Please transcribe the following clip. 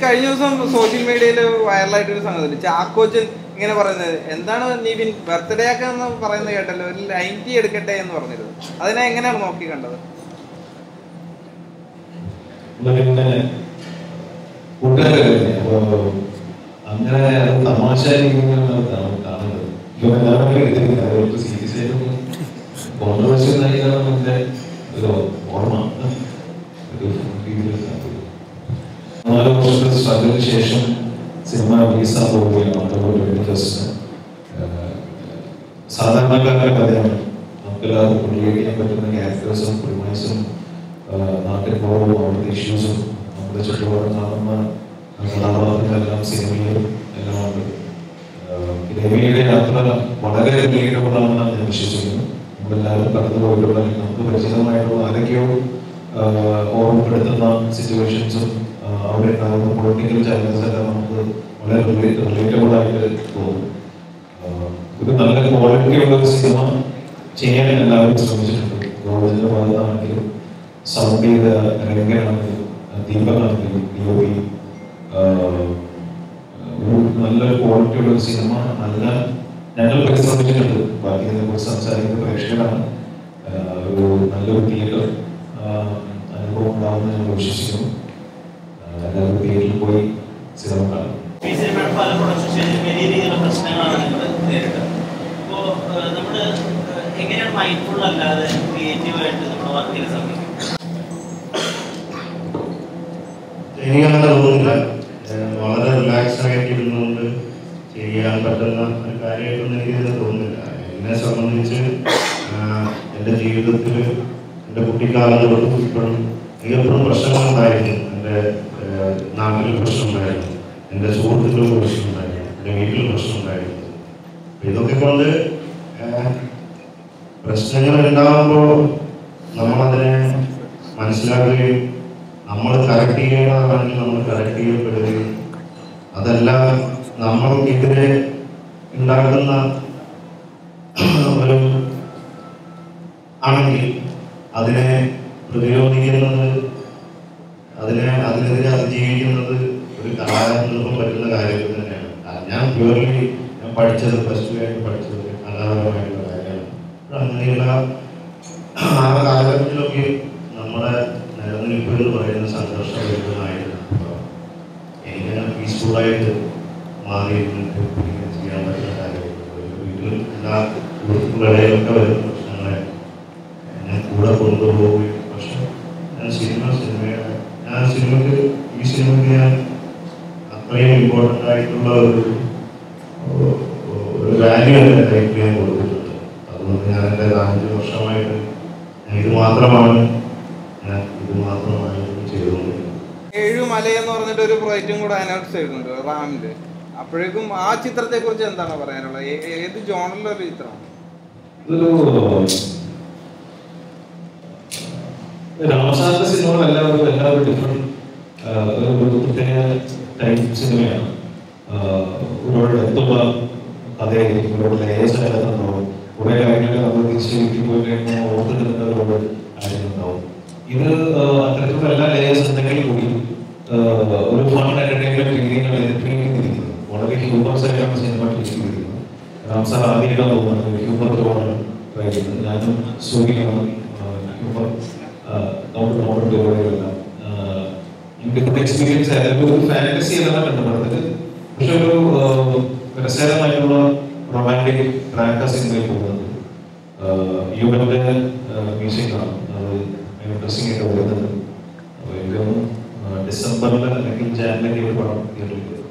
കഴിഞ്ഞ ദിവസം സോഷ്യൽ മീഡിയയിൽ വൈറലായിട്ടൊരു സംഗതി ചാക്കോച്ചൻ ഇങ്ങനെ പറയുന്നത് എന്താണ് നിവിൻ ബർത്ത്ഡേ ഒക്കെ എന്ന് പറയുന്നത് കേട്ടല്ലോ ഒരു നയൻറ്റി എടുക്കട്ടെ എന്ന് പറഞ്ഞിരുന്നു അതിനെ എങ്ങനെയാണ് നോക്കി കണ്ടത് പിന്നെ കൂട്ടുകാരല്ലേ അപ്പൊ അങ്ങനെ അത് തമാശ രീതിയിലാണ് കാണുന്നത് ഇപ്പൊ എല്ലാവരും എടുത്തിരിക്കുന്നത് അവർക്ക് സീരിയസ് ആയിട്ട് കോൺട്രവേഴ്സി നയിക്കണം എന്റെ ഒരു ഓർമ്മ ഒരു രീതിയിൽ നാല് വർഷത്തെ സ്ട്രഗിളിന് ശേഷം സിനിമ റിലീസാൻ പോവുകയാണ് ഒക്ടോബർ ട്വന്റി ഫസ്റ്റ് സാധാരണക്കാരുടെ കഥയാണ് നമുക്കെല്ലാവർക്കും പ്രതികരിക്കാൻ പറ്റുന്ന ക്യാരക്ടേഴ്സും പ്രിമൈസും നാട്ടിൽ പോകുമ്പോൾ അവിടുത്തെ ഇഷ്യൂസും നമ്മുടെ ചുറ്റുപാട് കാണുന്ന കഥാപാത്രങ്ങളെല്ലാം സിനിമയിലും എല്ലാം ഉണ്ട് രവിയുടെ യാത്ര വളരെ റിലേറ്റബിൾ ആണെന്നാണ് ഞാൻ വിശ്വസിക്കുന്നു നമ്മളെല്ലാവരും കടന്നു പോയിട്ടുള്ള അല്ലെങ്കിൽ നമുക്ക് പരിചിതമായിട്ടുള്ള ആരൊക്കെയോ ആഹ് ഓർമ്മപ്പെടുത്തുന്ന സിറ്റുവേഷൻസും അവിടെ ഉണ്ടാകുന്ന പൊളിറ്റിക്കൽ ചാലഞ്ചസ് എല്ലാം നമുക്ക് വളരെ റിലേറ്റബിൾ ആയിട്ട് തോന്നും ആഹ് ഒരു നല്ല ക്വാളിറ്റി ഉള്ള ഒരു സിനിമ ചെയ്യാൻ എല്ലാവരും ശ്രമിച്ചിട്ടുണ്ട് ഗോവിന്ദന്റെ ഭാഗത്താണെങ്കിലും സൗണ്ട് ചെയ്ത രംഗനാണെങ്കിലും ദീപകാണെങ്കിലും ഡി ഒ പി ഒരു നല്ലൊരു ക്വാളിറ്റി ഉള്ള ഒരു സിനിമ നല്ല ഞങ്ങൾ പരിശ്രമിച്ചിട്ടുണ്ട് ബാക്കി ഇതിനെക്കുറിച്ച് സംസാരിക്കുന്ന പ്രേക്ഷകരാണ് ആഹ് ഒരു നല്ലൊരു തിയേറ്റർ അനുഭവം ഉണ്ടാവുമെന്ന് ഞങ്ങൾ വിശ്വസിക്കുന്നു ആഹ് എല്ലാവരും തിയേറ്ററിൽ പോയി സിനിമ കാണും ഈ സിനിമയുടെ പല പ്രൊഡക്ഷൻ സ്റ്റേജിൽ വലിയ രീതിയിലുള്ള പ്രശ്നങ്ങളാണ് നിങ്ങൾ നേരിട്ടത് അപ്പോൾ നമ്മൾ എങ്ങനെയാണ് മൈൻഡ്ഫുൾ അല്ലാതെ ക്രിയേറ്റീവായിട്ട് നമ്മൾ വർക്ക് ചെയ്യാൻ സാധിക്കും എനിക്കങ്ങനെ തോന്നുന്നില്ല ഏഹ് വളരെ റിലാക്സ് ആയിട്ട് ഇരുന്നുകൊണ്ട് ചെയ്യാൻ പറ്റുന്ന ഒരു കാര്യമായിട്ടൊന്നും എനിക്കിത് തോന്നുന്നില്ല എന്നെ സംബന്ധിച്ച് ആഹ് എൻ്റെ ജീവിതത്തിൽ എൻ്റെ കുട്ടിക്കാലം തൊട്ടും ഇപ്പോഴും എനിക്ക് എപ്പോഴും പ്രശ്നങ്ങളുണ്ടായിരുന്നു എൻ്റെ ഏഹ് നാട്ടിൽ പ്രശ്നമുണ്ടായിരുന്നു എൻ്റെ സുഹൃത്തുക്കൾ പ്രശ്നമുണ്ടായിരുന്നു എൻ്റെ വീട്ടിൽ പ്രശ്നമുണ്ടായിരുന്നു അപ്പൊ ഇതൊക്കെ കൊണ്ട് ഏഹ് പ്രശ്നങ്ങൾ ഉണ്ടാകുമ്പോൾ നമ്മളതിനെ മനസ്സിലാക്കുകയും നമ്മൾ കറക്റ്റ് ചെയ്യേണ്ടതാണെങ്കിൽ നമ്മൾ കറക്റ്റ് ചെയ്യപ്പെടുകയും അതെല്ലാം നമ്മൾക്കെതിരെ ഉണ്ടാകുന്ന ഒരു ആണെങ്കിൽ അതിനെ പ്രതിരോധിക്കുന്നത് അതിനെ അതിനെതിരെ അതിജീവിക്കുന്നത് ഒരു കലാകാരനും പറ്റുന്ന കാര്യം തന്നെയാണ് ആ, ഞാൻ പ്യൂർലി ഞാൻ പഠിച്ചത് പ്ലസ് ടു ആയിട്ട് പഠിച്ചത് കലാപരമായിട്ടുള്ള കാര്യമാണ് അപ്പോൾ അങ്ങനെയുള്ള ആ കാലഘട്ടത്തിലൊക്കെ നമ്മുടെ നിലനിൽപ്പ് എന്ന് പറയുന്ന സംഘർഷഭരിതമായിരുന്നു അപ്പോൾ എങ്ങനെ പീസ്ഫുള്ളായിട്ട് മാറി നിന്നിട്ട് ഇങ്ങനെ ചെയ്യാൻ പറ്റുന്ന കാര്യമായിരുന്നു വീട്ടിൽ എല്ലാ സുഹൃത്തുക്കളുടെയൊക്കെ വരുന്ന പ്രശ്നങ്ങളെ ഞാൻ കൂടെ കൊണ്ടുപോവുകയും പക്ഷെ ഞാൻ സിനിമ സിനിമയുടെ ഞാൻ സിനിമയ്ക്ക് ഈ സിനിമയ്ക്ക് ഞാൻ അത്രയും ഇമ്പോർട്ടൻ്റ് ആയിട്ടുള്ള ഒരു ഒരു വാല്യൂ എൻ്റെ ലൈഫിൽ ഞാൻ കൊടുത്തിട്ടുണ്ട് അതുകൊണ്ട് ഞാൻ എൻ്റെ നാലഞ്ച് വർഷമായിട്ട് ഞാൻ ഇത് മാത്രമാണ് ഞാൻ ഇത് മാത്രമാണ് ചെയ്തുകൊണ്ടിരിക്കുന്നത് ഏഴുമല എന്ന് പറഞ്ഞിട്ട് ഒരു പ്രൊജക്റ്റും കൂടെ അനൗൺസ് ചെയ്തിട്ടുണ്ട് റാമില് അപ്പോഴേക്കും ആ ചിത്രത്തെ കുറിച്ച് എന്താണ് പറയാനുള്ളത് ഏ- ഏത് ജോണറിലൊരു ചിത്രമാണ് ഇതൊരു രാമസാറിന്റെ സിനിമകൾ എല്ലാവരും എല്ലാവരും ഡിഫറെന്റ് ഒരു പ്രത്യേക ടൈപ്പ് സിനിമയാണ് ആഹ് ഒരുപാട് അടുത്തുള്ള കഥയായിരിക്കും ഒരുപാട് ലേയേഴ്സ് അതിനകത്തുണ്ടാവും കുറെ കാര്യങ്ങൾ നമ്മൾ തിരിച്ച് വീട്ടിൽ പോയി കഴിഞ്ഞാൽ ഓർത്തെടുക്കുന്ന ഒരുപാട് കാര്യങ്ങളുണ്ടാവും ഇത് ആഹ് അത്തരത്തിലുള്ള എല്ലാ ലേയേഴ്സ് ഉണ്ടെങ്കിൽ കൂടി ആഹ് ഒരു ഫൺ എന്റർടൈൻമെന്റ് രീതിയിലാണ് ഇത് ട്രീറ്റ് ചെയ്തിരിക്കുന്നത് വളരെ ഹ്യൂമൻസ് ആയിട്ടാണ് സിനിമ ട്രീറ്റ് ചെയ്തിരിക്കുന്നത് രാംസാർ ആദ്യമായിട്ടാണ് തോന്നുന്നത് ഹ്യൂമർ തോന്നാണ് ട്രൈ ചെയ്യുന്നത് ഞാനും സൂര്യനാണ് ഹ്യൂമർ നമുക്ക് നോട്ട് പരിപാടികളെല്ലാം എനിക്ക് എക്സ്പീരിയൻസ് ആയിരുന്നു ഒരു ഫാന്റസി അല്ല കണ്ടത് പക്ഷെ ഒരു ആഹ്, രസകരമായിട്ടുള്ള റൊമാൻറ്റിക് ട്രാക്ക് സിനിമയിൽ പോകുന്നത് യുവന്റെ മ്യൂസിക് ആണ് അത് ഇൻട്രസ്റ്റിംഗ് ആയിട്ട് വരുന്നത് അപ്പോൾ എനിക്ക് തോന്നുന്നു ഡിസംബറിൽ അല്ലെങ്കിൽ ജാനുവരി ഒരു പടം തിയേറ്ററിൽ